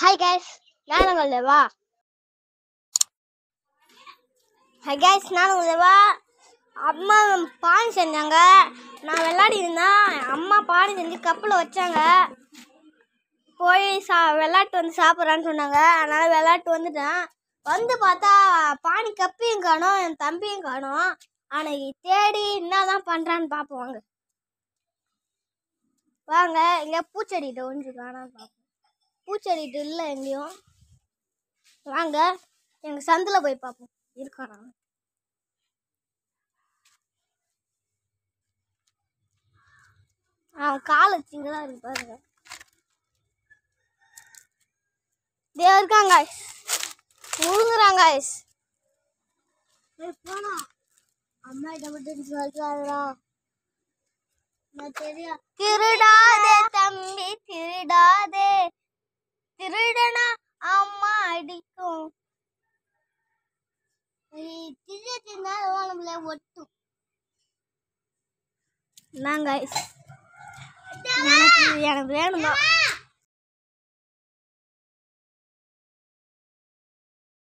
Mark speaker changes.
Speaker 1: hi guys நான் உங்கள் தேவா hi guys நான் உங்கள் தேவா அம்மா பானை செஞ்சாங்க நான் விளையாடி இருந்தேன் அம்மா பானை செஞ்சு கப்பில் வச்சாங்க போய் சா விளையாட்டு வந்து சாப்பிட்றான்னு சொன்னாங்க அதனால் விளையாட்டு வந்துட்டேன் வந்து பார்த்தா பானி கப்பையும் காணோம் என் தம்பியும் காணோம் ஆனால் தேடி என்னதான் பண்ணுறான்னு பார்ப்போம் வாங்க வாங்க இங்கே பூச்செடிகிட்ட ஒன்று காணான்னு பார்ப்போம் பூச்செடிட்டு இல்லை எங்கேயும் வாங்க எங்கள் சந்தில் போய் பார்ப்போம் இருக்கானா அவன் கால் வச்சுங்க தான் இருக்கு பாருங்க தே இருக்காங்க முழுங்குறாங்க போனா அம்மா இதை மட்டும் சொல்றாடா திருடாதே தம்பி திருடாதே திருடனா அம்மா அடிக்கும் திருடினால நம்மள ஒட்டும் நாங்க எனக்கு எனக்கு வேணும் தான்